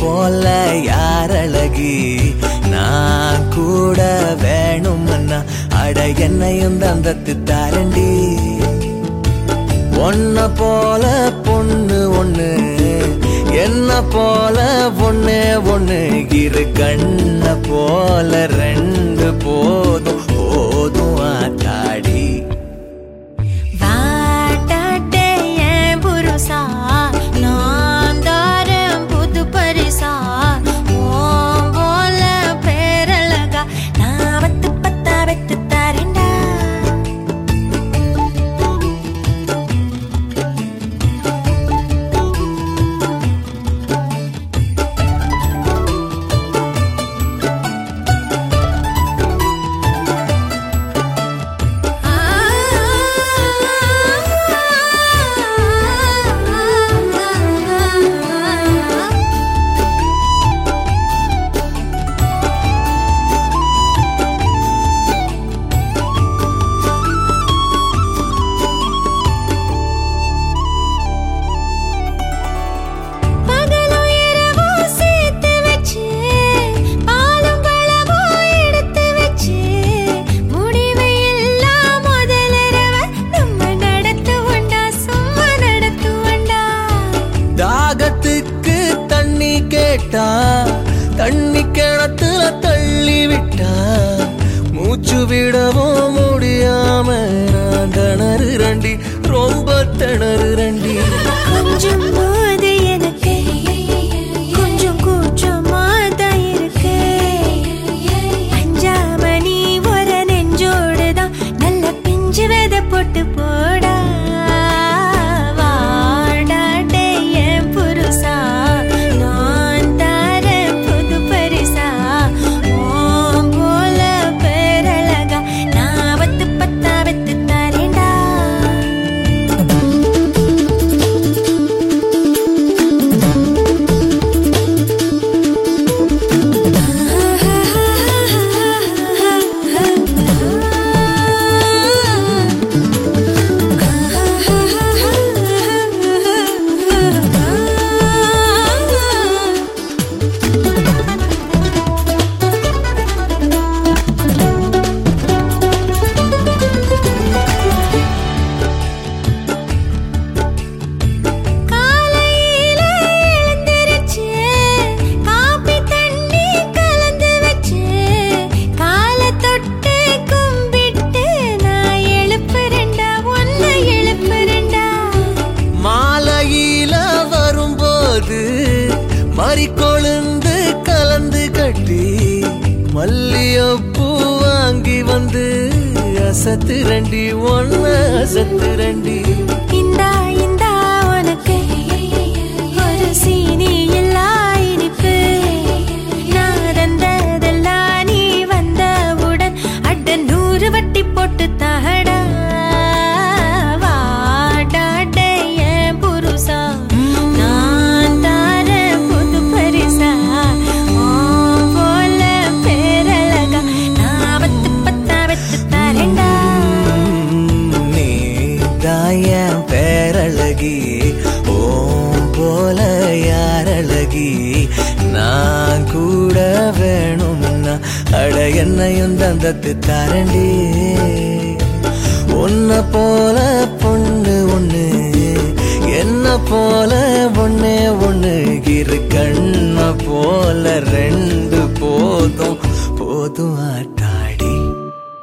போல யார் அழகி நான் கூட வேணும்னா அட என்னையும் தந்தத்து தாரண்டி ஒன்ன போல பொண்ணு ஒண்ணு என்ன போல ஒண்ணு ஒண்ணு இரு கண்ண போல ரெண்டு போதும் போதும் ஆத்தாடி வாட்டாட்டே என் புருஷா நான் தாரேன் புது பரிசா உன் போல பேரழகா நான் வத்து பத்தா வெத்து தாரேன்டா பகலும் இரவும் சேர்த்து வச்சு பாலும் பழமும் எடுத்து வச்சு முடிவை எல்லாம் முதலிரவ நம்ம நடத்துவோண்டா சும்மா நடத்துவோண்டா தாகத்துக்கு தண்ணி கேட்டா தண்ணி கிணத்துல தள்ளி விட்டா மூச்சு விடவும் முடியாம நான் திணறு ரண்டி ரொம்ப திணறு ரண்டி கொஞ்சம் போது எனக்கு கொஞ்சம் கூச்சமா தான் இருக்கு அஞ்சாம நீ ஒரு நெஞ்சோடுதான் நல்ல பிஞ்சு விதை போட்டு போடா வாடாடே என் புருஷா நான் தரேன் புது பரிசா உன் போல பேரழகா நான் வத்து பத்தா வெத்து தரேன்டா காலையில எழுந்திருச்சு காபி தண்ணி கலந்து வச்சு காலை தொட்டு கும்பிட்டு நான் எழுப்புறேன்டா ஒன்னு எழுப்புறேன்டா மாலையில வரும்போது மறி கொழுந்து கலந்து கட்டி மல்லியப்பூ வாங்கி வந்து அசத்து ரெண்டி ஒன்ன அசத்து ரெண்டி இந்தா இந்தா உனக்கு ஒரு சீனி இல்லா இனிப்பு நான் தந்ததெல்லாம் நீ வந்தவுடன் அட நூறு வட்டி போட்டு தாடா வாடாடே என் புருஷா நான் தாரேன் புது பரிசா உன் போல பேரழகா நான் வத்து பத்தா வெத்து தரேன்டா நீ தாயன் பேரழகி ஓம் போல யாரழகி நான் கூட வேணும்னா அட என்னையும் தந்தத்து தாரண்டி உன்ன போல பொண்ணு ஒண்ணு என்ன போல ஒண்ணே ஒண்ணு இரு கண்ண போல ரெண்டு போதும் போதும் ஆட்ட